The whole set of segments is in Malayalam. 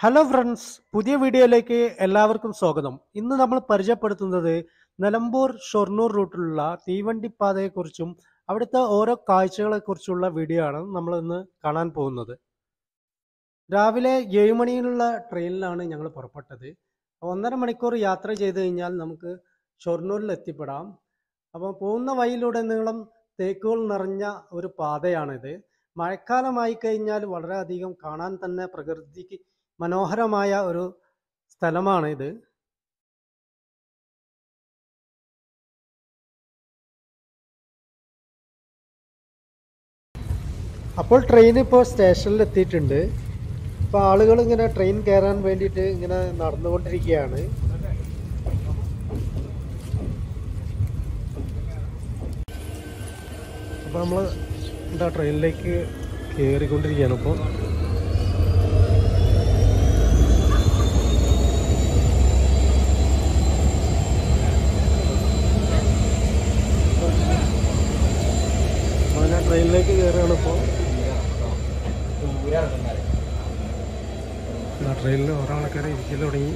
ഹലോ ഫ്രണ്ട്സ് പുതിയ വീഡിയോയിലേക്ക് എല്ലാവർക്കും സ്വാഗതം ഇന്ന് നമ്മൾ പരിചയപ്പെടുത്തുന്നത് നിലമ്പൂർ ഷൊർണൂർ റൂട്ടിലുള്ള തീവണ്ടിപ്പാതയെക്കുറിച്ചും അവിടുത്തെ ഓരോ കാഴ്ചകളെക്കുറിച്ചുള്ള വീഡിയോ ആണ് നമ്മൾ ഇന്ന് കാണാൻ പോകുന്നത് രാവിലെ ഏഴ് മണിയിലുള്ള ട്രെയിനിലാണ് ഞങ്ങൾ പുറപ്പെട്ടത് ഒന്നര മണിക്കൂർ യാത്ര ചെയ്ത് കഴിഞ്ഞാൽ നമുക്ക് ഷൊർണൂരിൽ എത്തിപ്പെടാം അപ്പോൾ പോകുന്ന വഴിയിലൂടെ നീളം തേക്കുകൾ നിറഞ്ഞ ഒരു പാതയാണിത് മഴക്കാലമായി കഴിഞ്ഞാൽ വളരെയധികം കാണാൻ തന്നെ പ്രകൃതിക്ക് മനോഹരമായ ഒരു സ്ഥലമാണ് ഇത് അപ്പോൾ ട്രെയിൻ ഇപ്പോൾ സ്റ്റേഷനിൽ എത്തിയിട്ടുണ്ട് ഇപ്പോൾ ആളുകൾ ഇങ്ങനെ ട്രെയിൻ കയറാൻ വേണ്ടിയിട്ട് ഇങ്ങനെ നടന്നുകൊണ്ടിരിക്കുകയാണ് അപ്പോൾ നമ്മൾ എന്താ ട്രെയിനിലേക്ക് കയറിക്കൊണ്ടിരിക്കുകയാണ് ഇപ്പോൾ അങ്ങനെ ട്രെയിനിലേക്ക് കയറുകയാണ് ഇപ്പോൾ ട്രെയിനിൽ ഓരോ ആൾക്കാരെ ഇരിക്കൽ തുടങ്ങി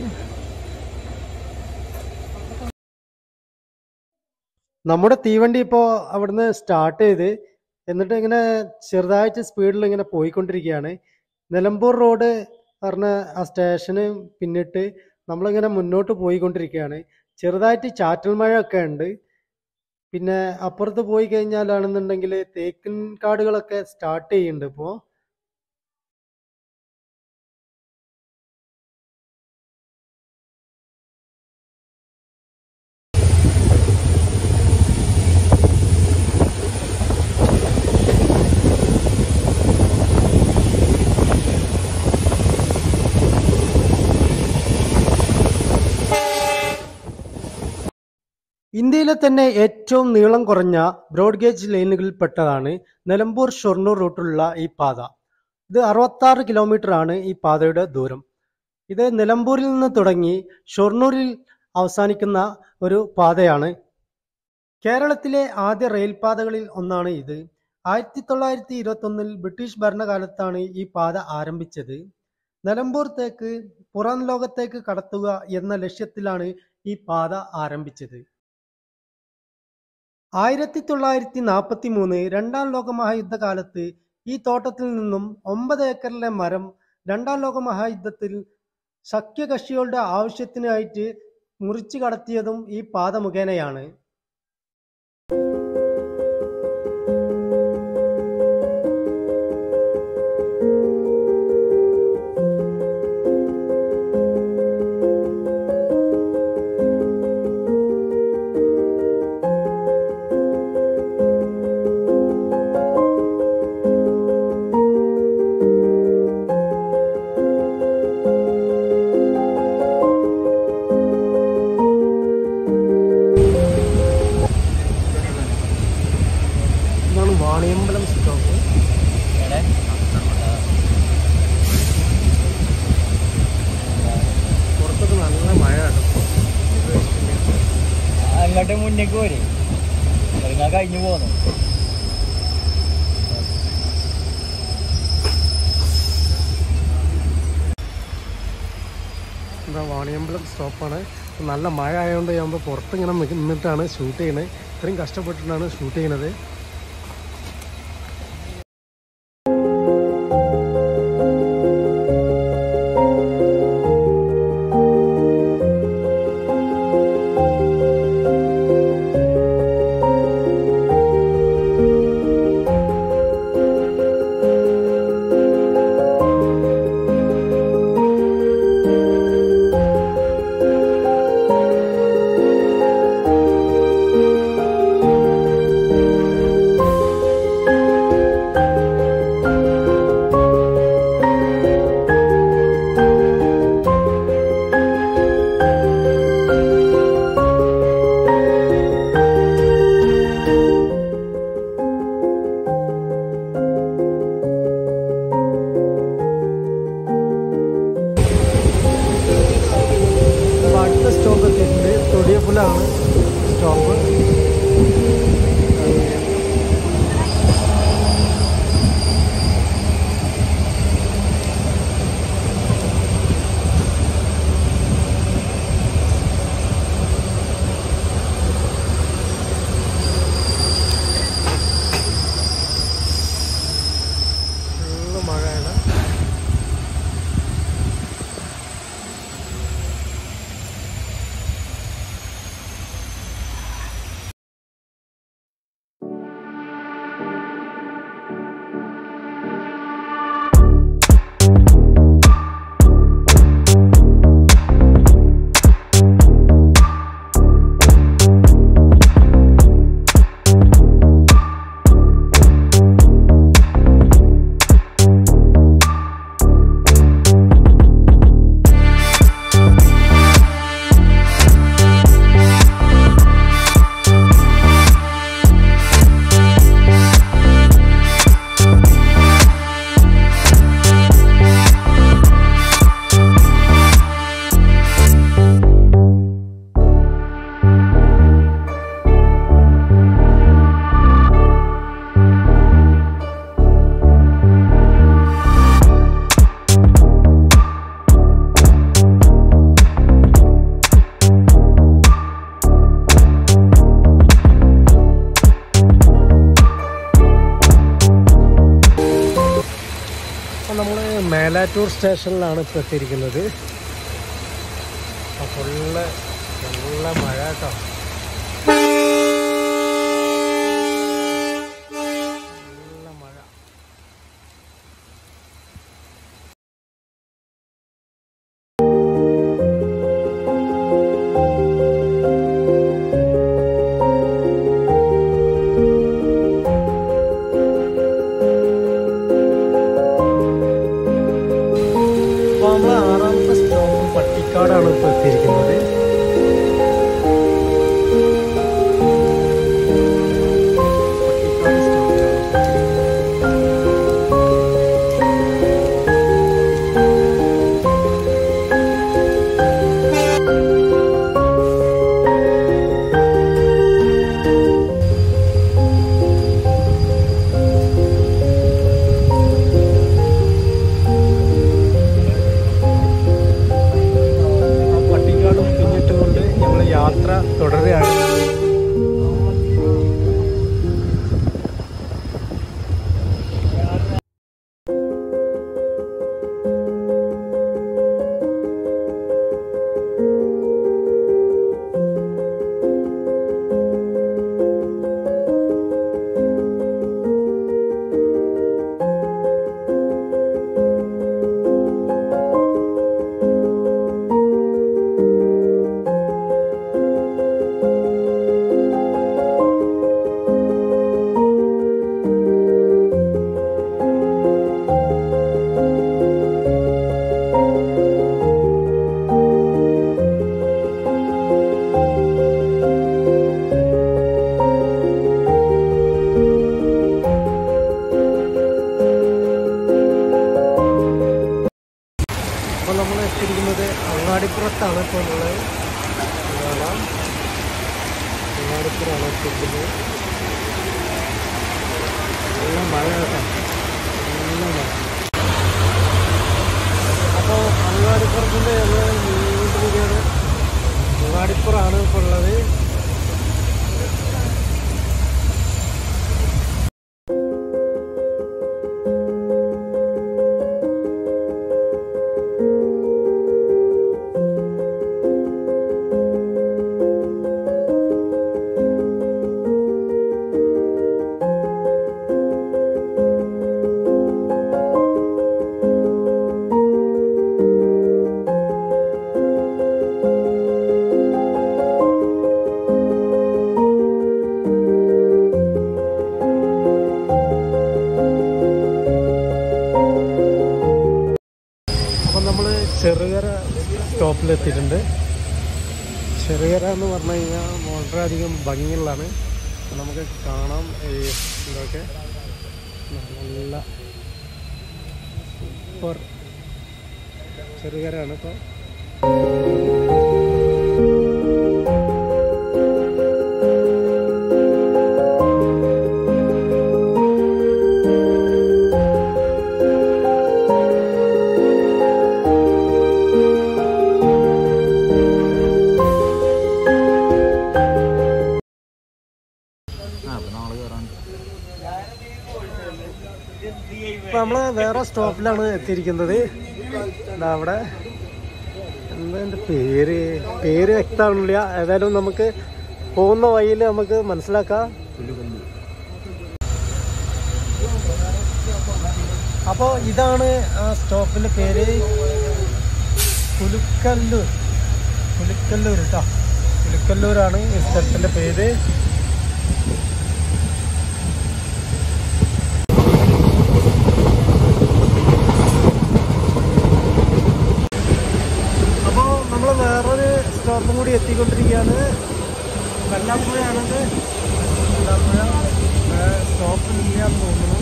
നമ്മുടെ തീവണ്ടി ഇപ്പോൾ അവിടുന്ന് സ്റ്റാർട്ട് ചെയ്ത് എന്നിട്ട് ഇങ്ങനെ ചെറുതായിട്ട് സ്പീഡിൽ ഇങ്ങനെ പോയിക്കൊണ്ടിരിക്കുകയാണ് നിലമ്പൂർ റോഡ് പറഞ്ഞ ആ സ്റ്റേഷന് പിന്നിട്ട് നമ്മളിങ്ങനെ മുന്നോട്ട് പോയിക്കൊണ്ടിരിക്കുകയാണ് ചെറുതായിട്ട് ചാറ്റൽ മഴ ഒക്കെ ഉണ്ട് പിന്നെ അപ്പുറത്ത് പോയി കഴിഞ്ഞാലാണെന്നുണ്ടെങ്കിൽ തേക്കിൻ കാടുകളൊക്കെ സ്റ്റാർട്ട് ചെയ്യുന്നുണ്ട് ഇപ്പോൾ ഇന്ത്യയിലെ തന്നെ ഏറ്റവും നീളം കുറഞ്ഞ ബ്രോഡ് ഗേജ് ലൈനുകളിൽപ്പെട്ടതാണ് നിലമ്പൂർ ഷൊർണൂർ റൂട്ടിലുള്ള ഈ പാത ഇത് അറുപത്താറ് കിലോമീറ്റർ ആണ് ഈ പാതയുടെ ദൂരം ഇത് നിലമ്പൂരിൽ നിന്ന് തുടങ്ങി ഷൊർണൂരിൽ അവസാനിക്കുന്ന ഒരു പാതയാണ് കേരളത്തിലെ ആദ്യ റെയിൽപാതകളിൽ ഒന്നാണ് ഇത് ആയിരത്തി തൊള്ളായിരത്തി ഇരുപത്തി ഒന്നിൽ ബ്രിട്ടീഷ് ഭരണകാലത്താണ് ഈ പാത ആരംഭിച്ചത് നിലമ്പൂർ തേക്ക് പുറം ലോകത്തേക്ക് കടത്തുക എന്ന ലക്ഷ്യത്തിലാണ് ഈ പാത ആരംഭിച്ചത് ആയിരത്തി തൊള്ളായിരത്തി നാൽപ്പത്തി മൂന്ന് രണ്ടാം ലോക മഹായുദ്ധകാലത്ത് ഈ തോട്ടത്തിൽ നിന്നും ഒമ്പത് ഏക്കറിലെ മരം രണ്ടാം ലോക മഹായുദ്ധത്തിൽ സഖ്യകക്ഷികളുടെ ആവശ്യത്തിനായിട്ട് മുറിച്ചു കടത്തിയതും ഈ പാത മുഖേനയാണ് ഇതാണ് വാണിയമ്പലം സ്റ്റോപ്പ് പുറത്തൊക്കെ നല്ല മഴ അങ്ങോട്ട് മുന്നേക്ക് പോരെ നിങ്ങൾ കഴിഞ്ഞു പോന്നു എന്താ വാണിയമ്പലം സ്റ്റോപ്പാണ് നല്ല മഴ ആയതുകൊണ്ട് നമ്മൾ പുറത്ത് ഇങ്ങനെ നിന്നിട്ടാണ് ഷൂട്ട് ചെയ്യണത് ഇത്രയും കഷ്ടപ്പെട്ടിട്ടാണ് ഷൂട്ട് ചെയ്യണത് അപ്പോൾ അടുത്ത സ്റ്റോപ്പ് എത്തിയിട്ടുണ്ട് തൊടിയപ്പുലാണ് സ്റ്റോപ്പ് ചിറ്റൂർ സ്റ്റേഷനിലാണ് ഇപ്പോൾ എത്തിയിരിക്കുന്നത് ഫുള്ള് നല്ല മഴ കേട്ടോ നല്ല മഴ അപ്പോൾ നമ്മൾ ആറാമത്തെ സ്റ്റോപ്പ് പട്ടിക്കാടാണ് ഇപ്പോൾ എത്തിയിരിക്കുന്നത് പട്ടിക്കാട് സ്റ്റോപ്പിലാണ് ഇപ്പോൾ എത്തിയിരിക്കുന്നത്. ആ പട്ടിക്കാട് പിന്നിട്ടുകൊണ്ട് നമ്മൾ യാത്ര തുടരുകയാണ് അപ്പോൾ നമ്മൾ എത്തിയിരിക്കുന്നത് അങ്ങാടിപ്പുറത്താണ് ഇപ്പോൾ ഉള്ളത് കാണാം അങ്ങാടിപ്പുറമാണ് എത്തിയിരിക്കുന്നത് നല്ല മഴ കേട്ടോ നല്ല മഴ അപ്പോൾ അങ്ങാടിപ്പുറത്തിൻ്റെ ഞങ്ങൾ നീണ്ടിരിക്കുകയാണ് അങ്ങാടിപ്പുറമാണ് ഇപ്പോൾ ഉള്ളത് അപ്പം നമ്മൾ ചെറുകര സ്റ്റോപ്പിലെത്തിയിട്ടുണ്ട് ചെറുകര എന്ന് പറഞ്ഞു കഴിഞ്ഞാൽ വളരെയധികം ഭംഗിയുള്ളതാണ് നമുക്ക് കാണാം ഈ ഇതൊക്കെ നല്ല സൂപ്പർ ചെറുകരയാണ് ഇപ്പോൾ ഇപ്പൊ നമ്മള് വേറെ സ്റ്റോപ്പിലാണ് എത്തിയിരിക്കുന്നത് ദാ അവിടെ എന്താ എൻ്റെ പേര് പേര് വ്യക്തമാണില്ല ഏതായാലും നമുക്ക് പോകുന്ന വഴിയിൽ നമുക്ക് മനസ്സിലാക്കാം അപ്പോൾ ഇതാണ് ആ സ്റ്റോപ്പിൻ്റെ പേര് കുലുക്കല്ലൂർ കുലുക്കല്ലൂർ കേട്ടോ കുലുക്കല്ലൂരാണ് ഈ സ്ഥലത്തിൻ്റെ പേര് അപ്പോൾ നമ്മൾ വേറൊരു സ്റ്റോപ്പും കൂടി എത്തിക്കൊണ്ടിരിക്കുകയാണ് വെള്ളാപ്പുഴയാണത് വെള്ളാപ്പുഴ സ്റ്റോപ്പ് ഇല്ല എന്ന് തോന്നുന്നു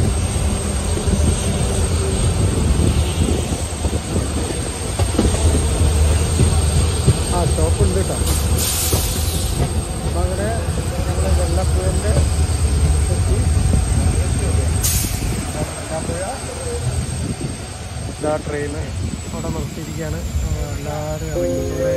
ആ സ്റ്റോപ്പ് ഉണ്ട് കേട്ടോ അപ്പം അങ്ങനെ ഞങ്ങൾ വെള്ളപ്പുഴൻ്റെ എത്തി വെള്ളാപ്പുഴ ഇതാ ട്രെയിന് അവിടെ നിർത്തിയിരിക്കുകയാണ് ആ, എല്ലാവരും ഇറങ്ങിക്കൊണ്ടേ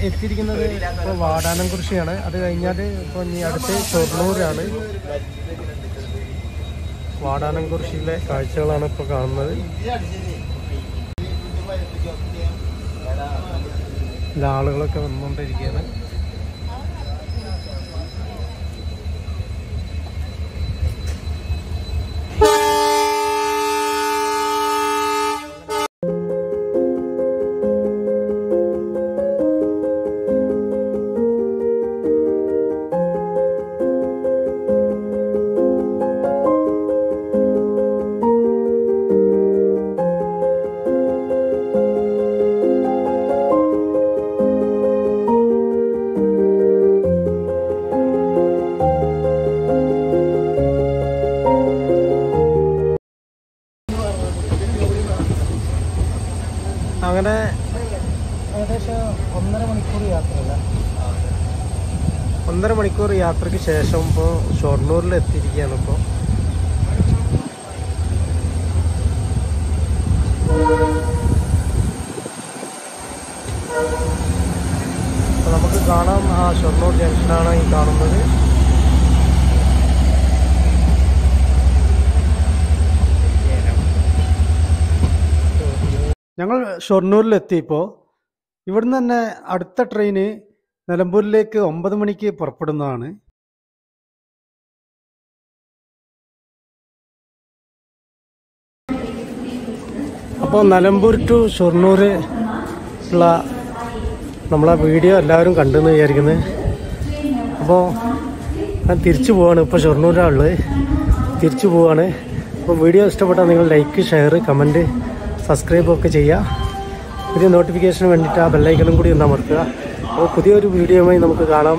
എത്തിയിരിക്കുന്നത് ഇപ്പോൾ വാടാനം കുറിശിയാണ് അത് കഴിഞ്ഞാൽ ഇപ്പോൾ ഇനി അടുത്ത് ഷൊർണൂരാണ് വാടാനം കുറിശിയിലെ കാഴ്ചകളാണ് ഇപ്പോൾ കാണുന്നത് ഇതിൽ ആളുകളൊക്കെ വന്നുകൊണ്ടിരിക്കുകയാണ് അങ്ങനെ ഏകദേശം ഒന്നര മണിക്കൂർ യാത്രയല്ല ഒന്നര മണിക്കൂർ യാത്രയ്ക്ക് ശേഷം ഇപ്പോൾ ഷൊർണൂരിൽ എത്തിയിരിക്കുകയാണ് ഇപ്പോൾ അപ്പോൾ നമുക്ക് കാണാം ആ ഷൊർണൂർ ജംഗ്ഷനാണ് ഈ കാണുന്നത് ഞങ്ങൾ ഷൊർണൂരിലെത്തി ഇപ്പോൾ ഇവിടുന്ന് തന്നെ അടുത്ത ട്രെയിന് നിലമ്പൂരിലേക്ക് ഒമ്പത് മണിക്ക് പുറപ്പെടുന്നതാണ് അപ്പോൾ നിലമ്പൂർ ടു ഷൊർണൂർ ഉള്ള നമ്മളെ വീഡിയോ എല്ലാവരും കണ്ടെന്ന് വിചാരിക്കുന്നത് അപ്പോൾ ഞാൻ തിരിച്ചു പോവാണ് ഇപ്പോൾ ഷൊർണൂരാണ് ഉള്ളത് തിരിച്ചു പോവാണ് അപ്പോൾ വീഡിയോ ഇഷ്ടപ്പെട്ടാൽ നിങ്ങൾ ലൈക്ക് ഷെയർ കമൻറ്റ് സബ്സ്ക്രൈബ് ഒക്കെ ചെയ്യുക പുതിയ നോട്ടിഫിക്കേഷന് വേണ്ടിയിട്ട് ആ ബെല്ലൈക്കനും കൂടി ഒന്ന് അമർത്തുക അപ്പോൾ പുതിയൊരു വീഡിയോയുമായി നമുക്ക് കാണാം